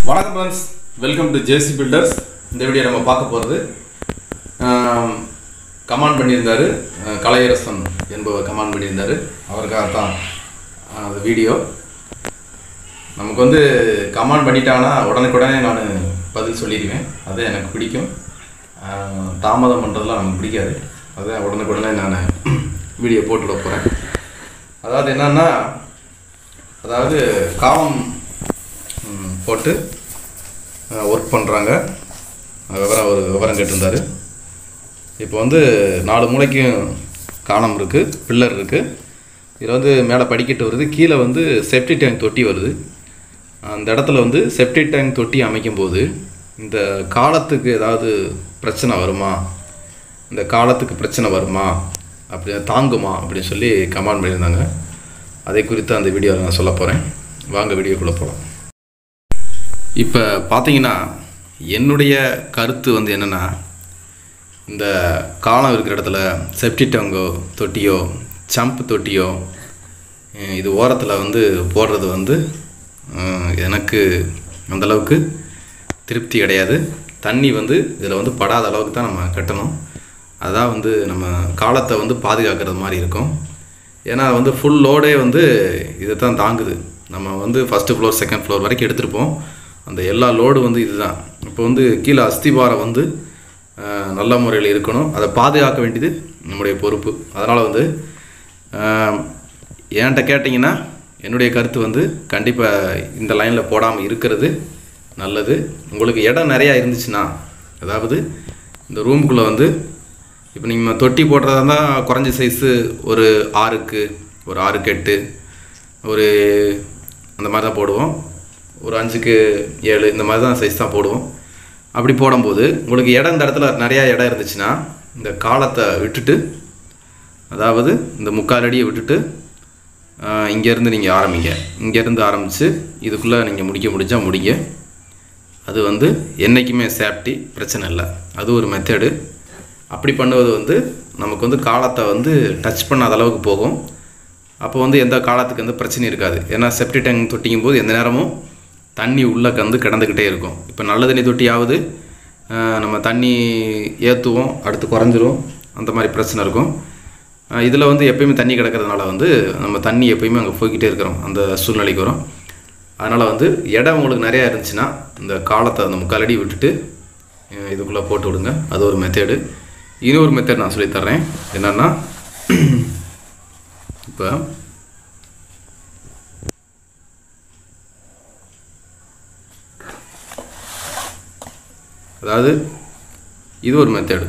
வணக்கம் friends welcome to JC builders இந்த video நம்ம பார்க்க போகிறது கமாண்ட் பண்ணியிருந்தார் அஹ், கலையரசன் என்பவர் கமாண்ட் பண்ணியிருந்தார் அவருக்காக தான் அஹ், அந்த வீடியோ நமக்கு வந்து கமாண்ட் பண்ணிட்டாங்கன்னா உடனுக்குடனே நான் பதில் சொல்லிடுவேன் அது எனக்கு பிடிக்கும் அஹ், தாமதம் பண்ணுறதுலாம் நமக்கு பிடிக்காது அதான் உடனுக்குடனே நான் வீடியோ போட்டுவிட போகிறேன் அதாவது என்னன்னா அதாவது காலம் ம், போட்டு ஒர்க் பண்ணுறாங்க விவரம் ஒரு விவரம் கேட்டிருந்தாரு இப்போ வந்து நாலு மூளைக்கும் காணம் இருக்குது பில்லர் இருக்குது இதில் வந்து மேலே படிக்கட்டு வருது கீழே வந்து செப்டி டேங்க் தொட்டி வருது அந்த இடத்துல வந்து செப்டி டேங்க் தொட்டி அமைக்கும் போது இந்த காலத்துக்கு ஏதாவது பிரச்சனை வருமா இந்த காலத்துக்கு பிரச்சனை வருமா அப்படி தாங்குமா அப்படின்னு சொல்லி கமெண்ட் பண்ணியிருந்தாங்க அதை குறித்து அந்த வீடியோவில் நான் சொல்ல போகிறேன் வாங்க வீடியோக்குள்ளே போகலாம் இப்போ பார்த்தீங்கன்னா என்னுடைய கருத்து வந்து என்னென்னா இந்த காலம் இருக்கிற இடத்துல செப்டி டேங்கோ தொட்டியோ சம்ப் தொட்டியோ அஹ் இது ஓரத்தில் வந்து போடுறது வந்து அஹ் எனக்கு அந்தளவுக்கு திருப்தி கிடையாது தண்ணி வந்து இதில் வந்து படாத அளவுக்கு தான் நம்ம கட்டணும் அதான் வந்து நம்ம காலத்தை வந்து பாதுகாக்கிறது மாதிரி இருக்கும் ஏன்னா வந்து ஃபுல் லோடே வந்து இதை தான் தாங்குது நம்ம வந்து ஃபஸ்ட்டு ஃப்ளோர் செகண்ட் ஃப்ளோர் வரைக்கும் எடுத்திருப்போம் அந்த எல்லா லோடு வந்து இதுதான் இப்போ வந்து கீழே அஸ்திபாரம் வந்து அஹ், நல்ல முறையில் இருக்கணும் அதை பாதுகாக்க வேண்டியது நம்முடைய பொறுப்பு அதனால் வந்து அஹ், என்கிட்ட கேட்டிங்கன்னா என்னுடைய கருத்து வந்து கண்டிப்பாக இந்த லைனில் போடாமல் இருக்கிறது நல்லது உங்களுக்கு இடம் நிறையா இருந்துச்சுன்னா அதாவது இந்த ரூமுக்குள்ளே வந்து இப்போ நீங்கள் தொட்டி போடுறதா இருந்தால் குறைஞ்ச சைஸு ஒரு ஆறுக்கு ஒரு ஆறுக்கு எட்டு ஒரு அந்த மாதிரி தான் போடுவோம் ஒரு அஞ்சுக்கு ஏழு இந்த மாதிரி தான் சைஸ் தான் போடுவோம் அப்படி போடும்போது உங்களுக்கு இடம் இந்த இடத்துல நிறையா இடம் இருந்துச்சுன்னா இந்த காலத்தை விட்டுட்டு அதாவது இந்த முக்கால் அடியை விட்டுட்டு ஆஹ், இங்கேருந்து நீங்கள் ஆரம்பிங்க இங்கேருந்து ஆரம்பித்து இதுக்குள்ளே நீங்கள் முடிக்க முடிஞ்சா முடிங்க அது வந்து என்றைக்குமே சேஃப்டி பிரச்சனை இல்லை அது ஒரு மெத்தடு அப்படி பண்ணுவது வந்து நமக்கு வந்து காலத்தை வந்து டச் பண்ணாத அளவுக்கு போகும் அப்போ வந்து எந்த காலத்துக்கு வந்து பிரச்சனை இருக்காது ஏன்னா செப்டி டேங்க் தொட்டிக்கும் போது எந்த நேரமும் தண்ணி உள்ளே வந்து கிடந்துக்கிட்டே இருக்கும் இப்போ நல்ல தண்ணி தொட்டியாவது ஆஹ், நம்ம தண்ணி ஏற்றுவோம் அடுத்து குறைஞ்சிரும் அந்த மாதிரி பிரச்சனை இருக்கும் இதில் வந்து எப்பயுமே தண்ணி கிடக்கிறதுனால வந்து நம்ம தண்ணி எப்பயுமே அங்கே போய்கிட்டே இருக்கிறோம் அந்த சூழ்நிலைக்கு வரும் அதனால் வந்து இடம் உங்களுக்கு நிறையா இருந்துச்சுன்னா இந்த காலத்தை அந்த முக்கால் அடி விட்டுட்டு அஹ், இதுக்குள்ளே போட்டு விடுங்க அது ஒரு மெத்தேடு இன்னொரு மெத்தட் நான் சொல்லித் தர்றேன் என்னென்னா இப்போ அதாவது இது ஒரு மெத்தேடு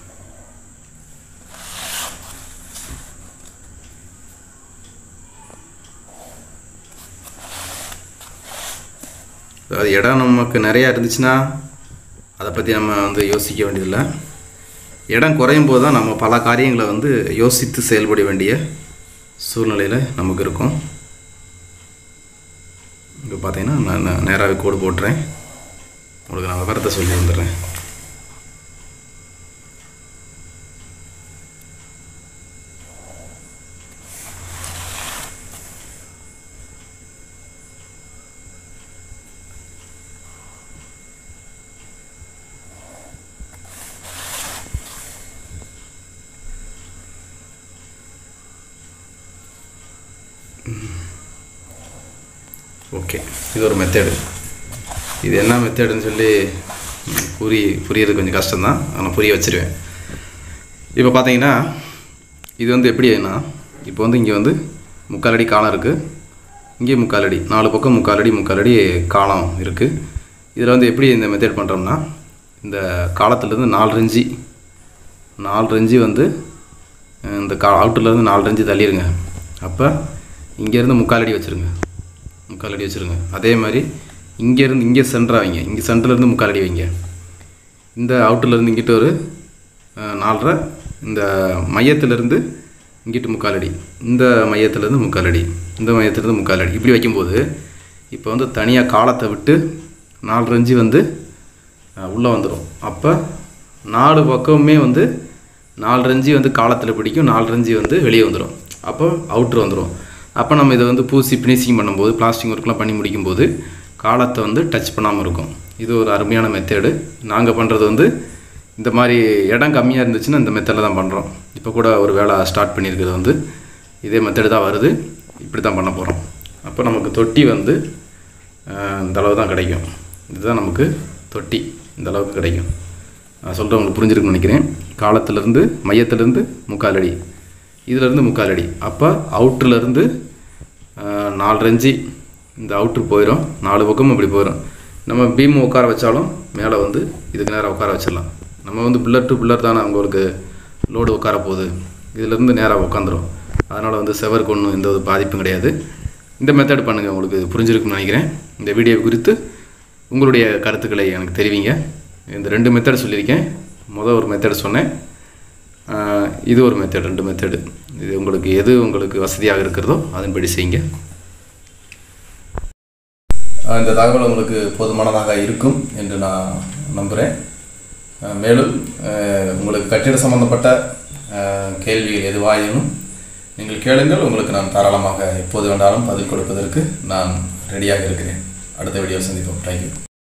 அதாவது இடம் நமக்கு நிறையா இருந்துச்சுன்னா அதை பற்றி நம்ம வந்து யோசிக்க வேண்டியதில்லை இடம் குறையும் போது தான் நம்ம பல காரியங்களை வந்து யோசித்து செயல்பட வேண்டிய சூழ்நிலையில் நமக்கு இருக்கும் இங்கே பார்த்தீங்கன்னா நான் நான் நேராகவே கோடு போட்டுறேன் உங்களுக்கு நான் விவரத்தை சொல்லி வந்துடுறேன் ஓகே இது ஒரு மெத்தேடு இது என்ன மெத்தேடுன்னு சொல்லி ம், புரி புரியறது கொஞ்சம் கஷ்டம்தான் ஆனால் புரிய வச்சிருவேன் இப்போ பார்த்தீங்கன்னா இது வந்து எப்படின்னா இப்போ வந்து இங்கே வந்து முக்கால் அடி காலம் இருக்குது இங்கே முக்கால் அடி நாலு பக்கம் முக்கால் அடி முக்கால் அடி காலம் இருக்குது இதில் வந்து எப்படி இந்த மெத்தட் பண்ணுறோம்னா இந்த காலத்துலேருந்து நாலு இன்ச்சி நாலு இன்ச்சி வந்து அஹ், இந்த கா அவுட்டர்லேருந்து நாலு இன்ச்சி தள்ளிடுங்க அப்போ இங்கேருந்து முக்கால் அடி வச்சுருங்க முக்கால் அடி வச்சுருங்க அதே மாதிரி இங்கேருந்து இங்கே சென்டராக வைங்க இங்கே சென்டர்லேருந்து முக்கால் அடி வைங்க இந்த அவுட்டர்லேருந்து இங்கிட்ட ஒரு அஹ், நாலரை இந்த மையத்திலேருந்து இங்கிட்டு முக்கால் அடி இந்த மையத்திலேருந்து முக்கால் அடி இந்த மையத்திலேருந்து முக்கால் அடி இப்படி வைக்கும்போது இப்போ வந்து தனியாக காலத்தை விட்டு நாலு இன்ச்சு வந்து உள்ளே வந்துடும் அப்போ நாலு பக்கமுமே வந்து நாலு இன்ச்சு வந்து காலத்தில் பிடிக்கும் நாலு இன்ச்சு வந்து வெளியே வந்துடும் அப்போ அவுட்ரு வந்துடும் அப்போ நம்ம இதை வந்து பூசி ஃபினிஷிங் பண்ணும்போது பிளாஸ்டிக் ஒர்க்லாம் பண்ணி முடிக்கும்போது காலத்தை வந்து டச் பண்ணாமல் இருக்கும் இது ஒரு அருமையான மெத்தேடு நாங்கள் பண்ணுறது வந்து இந்த மாதிரி இடம் கம்மியாக இருந்துச்சுன்னா இந்த மெத்தடில் தான் பண்ணுறோம் இப்போ கூட ஒரு வேலை ஸ்டார்ட் பண்ணியிருக்கிறது வந்து இதே மெத்தடு தான் வருது இப்படி தான் பண்ண போகிறோம் அப்போ நமக்கு தொட்டி வந்து ஆஹ், இந்த அளவு தான் கிடைக்கும் இதுதான் நமக்கு தொட்டி இந்த அளவுக்கு கிடைக்கும் நான் சொல்கிறேன் உங்களுக்கு புரிஞ்சிருக்குன்னு நினைக்கிறேன் காலத்துலேருந்து மையத்துலேருந்து முக்கால் அடி இதிலேருந்து முக்கால் அடி அப்போ அவுட்ருலேருந்து நாலு இன்ச்சு இந்த அவுட்ரு போயிடும் நாலு பக்கமும் இப்படி போயிடும் நம்ம பீம் உட்கார வச்சாலும் மேலே வந்து இதுக்கு நேரம் உட்கார வச்சிடலாம் நம்ம வந்து பில்லர் டு பில்லர் தானே உங்களுக்கு லோடு உட்கார போகுது இதிலேருந்து நேராக உட்காந்துரும் அதனால் வந்து செவருக்கு ஒன்றும் எந்த ஒரு பாதிப்பும் கிடையாது இந்த மெத்தட் பண்ணுங்கள் உங்களுக்கு புரிஞ்சிருக்குன்னு நினைக்கிறேன் இந்த வீடியோ குறித்து உங்களுடைய கருத்துக்களை எனக்கு தெரிவிங்க இந்த ரெண்டு மெத்தட் சொல்லியிருக்கேன் மொதல் ஒரு மெத்தட் சொன்னேன் ஆஹ் இது ஒரு மெத்தட் ரெண்டு மெத்தடு இது உங்களுக்கு எது உங்களுக்கு வசதியாக இருக்கிறதோ அதன்படி செய்யுங்க ஆஹ் இந்த தகவல் உங்களுக்கு போதுமானதாக இருக்கும் என்று நான் நம்புகிறேன் ஆஹ் மேலும் ஆஹ் உங்களுக்கு கட்டிட சம்பந்தப்பட்ட ஆஹ் கேள்விகள் எதுவாயினும் நீங்கள் கேளுங்கள் உங்களுக்கு நான் தாராளமாக எப்போது வேண்டாலும் பதில் கொடுப்பதற்கு நான் ரெடியாக இருக்கிறேன் அடுத்த வீடியோ சந்திப்போம் தேங்க்யூ